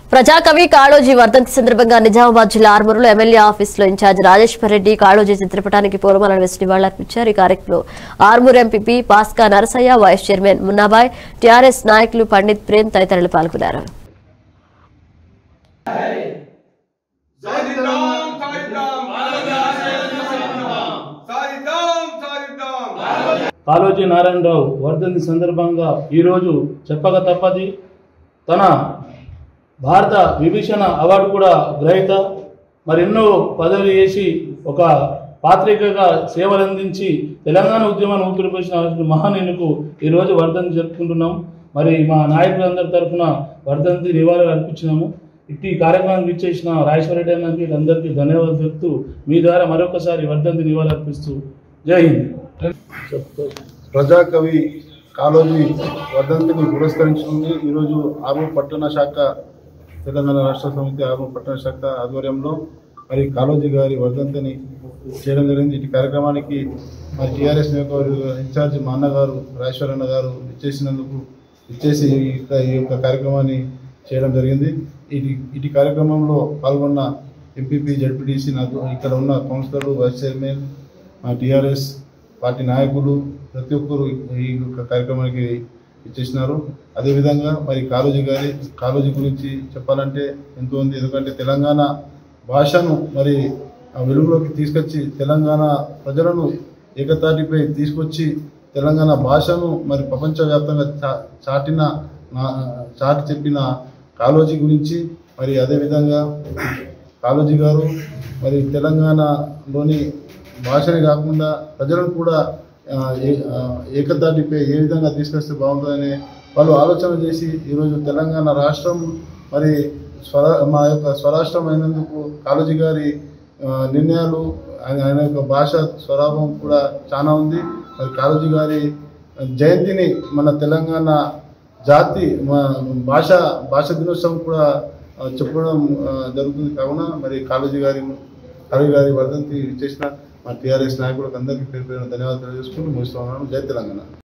ప్రజాకవి కాళోజీ వర్ధంతి సందర్భంగా నిజామాబాద్ జిల్లా ఆర్మూరులో ఎమ్మెల్యే ఆఫీసులో ఇన్ఛార్జ్ రాజేశ్వర్ రెడ్డి కాళోజీ చిత్రపటానికి పూలమాలను వేసి నివాళులర్పించారు ఈ కార్యక్రమంలో Armoor MPP Paska Narasaiah vice chairman Munnabhai TRS నాయకులు పండిత్ ప్రేమ్ తదితరులు పాల్గొన్నారు సాధిద్దాం సాధిద్దాం సాధిద్దాం సాధిద్దాం కాళోజీ నారాయణరావు వర్ధంతి సందర్భంగా ఈరోజు చెప్పక తప్పది తన భారత విభీషణ అవార్డు కూడా గ్రహీత మరెన్నో పదవి చేసి ఒక పాత్రికగా సేవలు అందించి తెలంగాణ ఉద్యమాన్ని ఊపిరిపోసిన మహానీయులకు ఈరోజు వర్ధంతి జరుపుకుంటున్నాం మరి మా నాయకులందరి తరఫున వర్ధంతి నివాళులు అర్పించినాము ఇట్టి కార్యక్రమానికి ఇచ్చేసిన రాజేశ్వరరెడ్డి అన్నకి వీళ్ళందరికీ ధన్యవాదాలు చెప్తూ మీ ద్వారా మరొకసారి వర్ధంతి నివాళులు అర్పిస్తూ జై హింద్ ప్రజాకవి కాళోజీ వర్ధంతిని పురస్కరించుకుని ఈరోజు ఆర్మూర్ పట్టణ శాఖ తెలంగాణ రాష్ట్ర సమితి ఆర్మూర్ పట్టణ శాఖ ఆధ్వర్యంలో మరి కాళోజీ గారి వర్ధంతిని చేయడం జరిగింది ఇటు కార్యక్రమానికి మరి టీఆర్ఎస్ నియోజకవర్గ ఇన్ఛార్జ్ మా అన్నగారు రాజేశ్వరన్న గారు ఇచ్చేసినందుకు ఇచ్చేసి ఈ యొక్క- ఈ యొక్క కార్యక్రమాన్ని చేయడం జరిగింది ఇటు ఇటు కార్యక్రమంలో పాల్గొన్న ఎంపీపీ జడ్పీటీసీ నాకు ఇక్కడ ఉన్న కౌన్సిలర్లు వైస్ చైర్మన్ మా టీఆర్ఎస్ పార్టీ నాయకులు ప్రతి ఒక్కరు ఈ యొక్క కార్యక్రమానికి ఇచ్చేసినారు అదేవిధంగా మరి కాళోజీ గారి కాళోజీ గురించి చెప్పాలంటే ఎంతో ఉంది ఎందుకంటే తెలంగాణ భాషను మరి ఆ వెలుగులోకి తీసుకొచ్చి తెలంగాణ ప్రజలను ఏకతాటిపై తీసుకొచ్చి తెలంగాణ భాషను మరి ప్రపంచవ్యాప్తంగా చా- చాటిన నా- చాటి చెప్పిన కాళోజీ గురించి మరి అదేవిధంగా కాళోజీ గారు మరి తెలంగాణలోని భాషనే కాకుండా ప్రజలను కూడా ఆ, ఏ- ఆ, ఏకతాటిపై ఏ విధంగా తీసుకొస్తే బాగుంటుందని వాళ్ళు ఆలోచన చేసి ఈరోజు తెలంగాణ రాష్ట్రం మరి స్వర మా యొక్క స్వరాష్ట్రం అయినందుకు కాళోజీ గారి ఆ, నిర్ణయాలు ఆయన ఆయన యొక్క భాష స్వరాభం కూడా చాలా ఉంది మరి కాళోజీ గారి జయంతిని మన తెలంగాణ జాతి మా భాష భాష దినోత్సవం కూడా ఆ, చెప్పడం ఆ, జరుగుతుంది కావున మరి కాళోజీ గారి కాళోజీ గారి వర్ధంతి చేసిన మా టీఆర్ఎస్ నాయకులకు అందరికీ పేరు పేరున ధన్యవాదాలు తెలియజేసుకుంటూ ముగిస్తున్నాను జై తెలంగాణ